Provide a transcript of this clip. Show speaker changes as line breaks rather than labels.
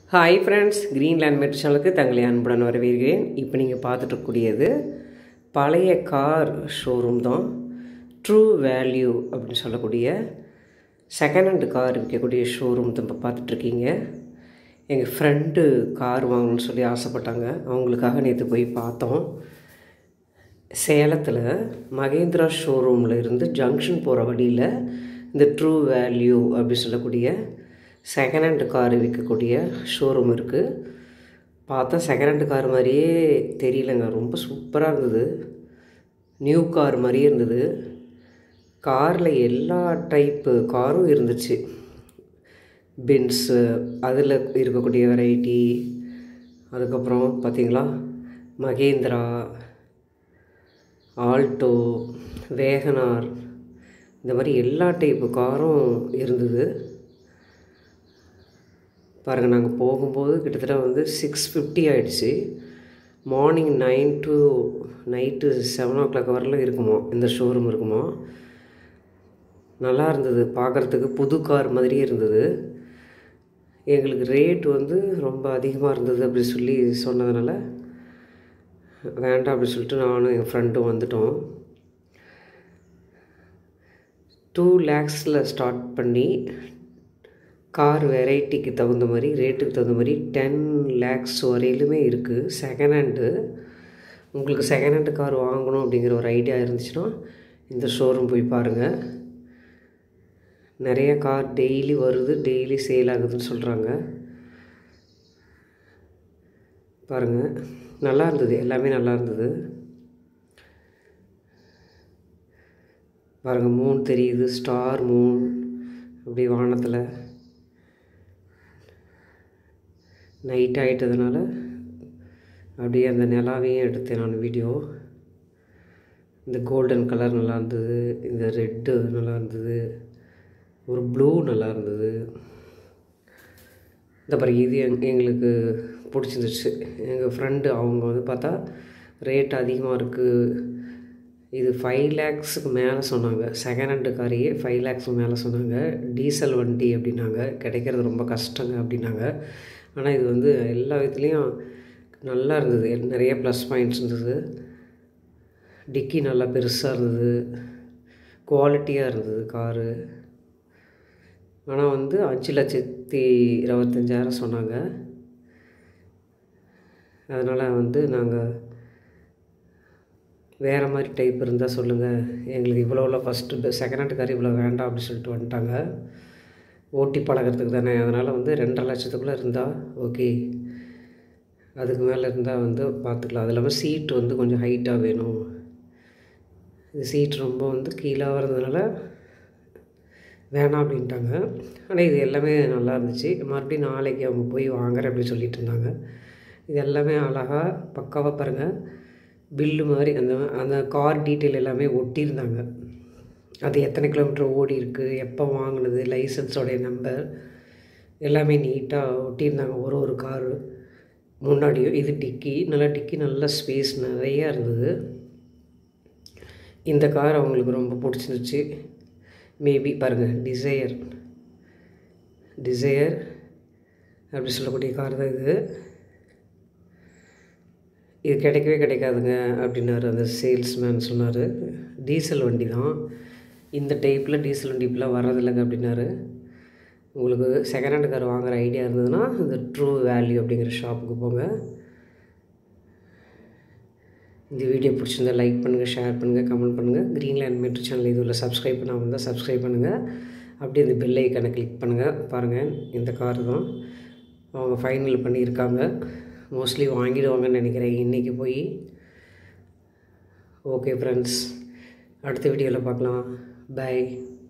hi friends Greenland metro சேனலுக்கு தங்களை அன்புடன் வரவேற்கிறேன் இப்போ நீங்கள் பார்த்துட்டு இருக்கக்கூடியது பழைய கார் ஷோரூம் தான் ட்ரூ வேல்யூ அப்படின்னு சொல்லக்கூடிய செகண்ட் ஹேண்ட் கார் விற்கக்கூடிய ஷோரூம் தான் இப்போ பார்த்துட்ருக்கீங்க எங்கள் ஃப்ரெண்டு கார் வாங்கணும்னு சொல்லி ஆசைப்பட்டாங்க அவங்களுக்காக நேற்று போய் பார்த்தோம் சேலத்தில் மகேந்திரா ஷோரூமில் இருந்து ஜங்ஷன் போகிற வழியில் இந்த ட்ரூ வேல்யூ அப்படி சொல்லக்கூடிய செகண்ட் ஹேண்ட் கார் விற்கக்கூடிய ஷோரூம் இருக்குது பார்த்தா செகண்ட் ஹேண்ட் கார் மாதிரியே தெரியலங்க ரொம்ப சூப்பராக இருந்தது நியூ கார் மாதிரியே இருந்தது காரில் எல்லா டைப்பு காரும் இருந்துச்சு பென்ஸு அதில் இருக்கக்கூடிய வெரைட்டி அதுக்கப்புறம் பார்த்திங்களா மகேந்திரா ஆல்டோ வேகனார் இந்த மாதிரி எல்லா டைப்பு காரும் இருந்தது பாருங்கள் நாங்கள் போகும்போது கிட்டத்தட்ட வந்து சிக்ஸ் ஃபிஃப்டி ஆகிடுச்சு morning nine to night seven o'clock வரலாம் இருக்குமா இந்த ஷோரூம் இருக்குமா நல்லா இருந்தது பார்க்குறதுக்கு புது கார் மாதிரியே இருந்தது எங்களுக்கு ரேட் வந்து ரொம்ப அதிகமாக இருந்தது அப்படி சொல்லி சொன்னதுனால வேண்டாம் அப்படி சொல்லிட்டு நானும் என் ஃப்ரெண்டும் வந்துட்டோம் டூ லேக்ஸில் ஸ்டார்ட் பண்ணி கார் வெரைட்டிக்கு தகுந்த மாதிரி ரேட்டுக்கு தகுந்த மாதிரி டென் லேக்ஸ் வரையிலுமே இருக்குது செகண்ட் ஹேண்டு உங்களுக்கு செகண்ட் ஹேண்டு கார் வாங்கணும் அப்படிங்கிற ஒரு ஐடியா இருந்துச்சுன்னா இந்த ஷோரூம் போய் பாருங்கள் நிறைய கார் டெய்லி வருது டெய்லி சேல் ஆகுதுன்னு சொல்கிறாங்க பாருங்கள் நல்லா இருந்தது எல்லாமே நல்லா இருந்தது பாருங்கள் மூன் தெரியுது ஸ்டார் மூன் அப்படி வானத்தில் நைட் ஆகிட்டதுனால அப்படியே அந்த நிலாவையும் எடுத்தேன் நான் வீடியோ இந்த கோல்டன் கலர் நல்லா இருந்தது இந்த ரெட்டு நல்லா இருந்தது ஒரு ப்ளூ நல்லா இருந்தது இந்த பிறகு இது எங் எங்களுக்கு பிடிச்சிருந்துச்சு எங்கள் ஃப்ரெண்டு அவங்க வந்து பார்த்தா ரேட் அதிகமாக இருக்குது இது ஃபைவ் லேக்ஸுக்கு மேலே சொன்னாங்க செகண்ட் ஹேண்டு காரையே ஃபைவ் லேக்ஸுக்கு மேலே சொன்னாங்க டீசல் வண்டி அப்படின்னாங்க கிடைக்கிறது ரொம்ப கஷ்டங்க அப்படின்னாங்க ஆனால் இது வந்து எல்லா விதத்துலேயும் நல்லா இருந்தது நிறைய ப்ளஸ் பாயிண்ட்ஸ் இருந்தது டிக்கி நல்லா பெருசாக இருந்தது குவாலிட்டியாக இருந்தது காரு ஆனால் வந்து அஞ்சு லட்சத்தி இருபத்தஞ்சாயிரம் சொன்னாங்க அதனால் வந்து நாங்கள் வேறு மாதிரி டைப் இருந்தால் சொல்லுங்கள் எங்களுக்கு இவ்வளோவில் ஃபஸ்ட்டு செகண்ட் ஹேண்ட் கார் இவ்வளோ வேண்டாம் அப்படின்னு சொல்லிட்டு வந்துட்டாங்க ஓட்டி பழகிறதுக்கு தானே அதனால் வந்து ரெண்டரை லட்சத்துக்குள்ளே இருந்தால் ஓகே அதுக்கு மேலே இருந்தால் வந்து பார்த்துக்கலாம் அது இல்லாமல் சீட் வந்து கொஞ்சம் ஹைட்டாக வேணும் இது சீட் ரொம்ப வந்து கீழே வரதுனால வேணாம் அப்படின்ட்டாங்க ஆனால் இது எல்லாமே நல்லா இருந்துச்சு மறுபடியும் நாளைக்கு அவங்க போய் வாங்குறேன் அப்படின்னு சொல்லிட்டு இருந்தாங்க இது எல்லாமே அழகாக பக்காவாக பாருங்கள் பில்லு மாதிரி அந்த அந்த கார் டீட்டெயில் எல்லாமே ஒட்டியிருந்தாங்க அது எத்தனை கிலோமீட்டர் ஓடி இருக்குது எப்போ வாங்கினது லைசன்ஸோடைய நம்பர் எல்லாமே நீட்டாக ஒட்டியிருந்தாங்க ஒரு ஒரு காரு முன்னாடியும் இது டிக்கி நல்லா டிக்கி நல்ல ஸ்பேஸ் நிறையா இருந்தது இந்த கார் அவங்களுக்கு ரொம்ப பிடிச்சிருந்துச்சு மேபி பாருங்கள் டிசையர் டிசையர் அப்படி சொல்லக்கூடிய கார் தான் இது இது கிடைக்கவே கிடைக்காதுங்க அப்படின்னாரு அந்த சேல்ஸ்மேன் சொன்னார் டீசல் வண்டி தான் இந்த டைப்பில் டீசல் வண்டி இப்பெல்லாம் வர்றதில்லைங்க அப்படின்னாரு உங்களுக்கு செகண்ட் ஹேண்ட் கார் வாங்குகிற ஐடியா இருந்ததுன்னா இந்த ட்ரூ வேல்யூ அப்படிங்கிற ஷாப்புக்கு போங்க இந்த வீடியோ பிடிச்சிருந்தா லைக் பண்ணுங்கள் ஷேர் பண்ணுங்கள் கமெண்ட் பண்ணுங்கள் க்ரீன்லேண்ட் மெட்ரோ சேனல் இதுவில் சப்ஸ்கிரைப் பண்ணாமல் இருந்தால் சப்ஸ்கிரைப் பண்ணுங்கள் அப்படியே இந்த பெல் ஐக்கானை கிளிக் பண்ணுங்கள் பாருங்கள் இந்த கார் தான் அவங்க ஃபைனல் பண்ணியிருக்காங்க மோஸ்ட்லி வாங்கிடுவாங்கன்னு நினைக்கிறேன் இன்றைக்கி போய் ஓகே ஃப்ரெண்ட்ஸ் அடுத்த வீடியோவில் பார்க்கலாம் பாய்